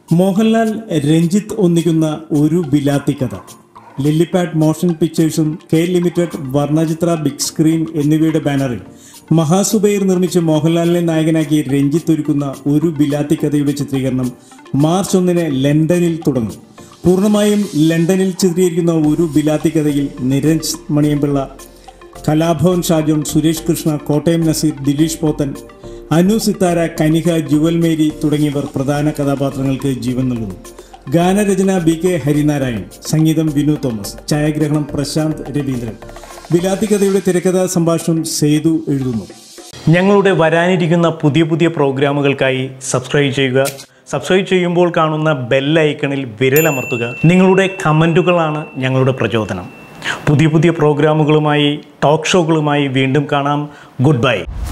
മോഹൻലാൽ രഞ്ജിത്ത് ഒന്നിക്കുന്ന Oru Bilathi Kadha Lillipad motion പിക്ചേഴ്സും K limited Varnachithra big screen എന്നിവയുടെ ബാനറിൽ മഹാസുബൈർ നിർമ്മിച്ച് മോഹൻലാലിനെ നായകനാക്കി രഞ്ജിത്ത് ഒരുക്കുന്ന ഒരു ബിലാത്തി കഥയുടെ ചിത്രീകരണം മാർച്ച് ഒന്നിന് ലണ്ടനിൽ തുടങ്ങും പൂർണ്ണമായും ലണ്ടനിൽ ചിത്രീകരിക്കുന്ന ഒരു ബിലാത്തി കഥയിൽ നിരഞ്ജ് മണിയമ്പിള്ള കലാഭവൻ ഷാജോൺ സുരേഷ് കൃഷ്ണ കോട്ടയം നസീർ ദിലീഷ് പോത്തൻ അനു സിത്താര കനിക ജുവൽ മേരി തുടങ്ങിയവർ പ്രധാന കഥാപാത്രങ്ങൾക്ക് ജീവൻ നൽകുന്നു ഗാനരചന ബി കെ ഹരിനാരായൺ സംഗീതം വിനു തോമസ് ഛായാഗ്രഹണം പ്രശാന്ത് രവീന്ദ്രൻ ബിലാത്തി കഥയുടെ തിരക്കഥാ സംഭാഷണം സേതു എഴുതുന്നു ഞങ്ങളുടെ വരാനിരിക്കുന്ന പുതിയ പുതിയ പ്രോഗ്രാമുകൾക്കായി സബ്സ്ക്രൈബ് ചെയ്യുക സബ്സ്ക്രൈബ് ചെയ്യുമ്പോൾ കാണുന്ന ബെൽ ഐക്കണിൽ വിരലമർത്തുക നിങ്ങളുടെ കമൻറ്റുകളാണ് ഞങ്ങളുടെ പ്രചോദനം പുതിയ പുതിയ പ്രോഗ്രാമുകളുമായി ടോക്ക് ഷോകളുമായി വീണ്ടും കാണാം ഗുഡ് ബൈ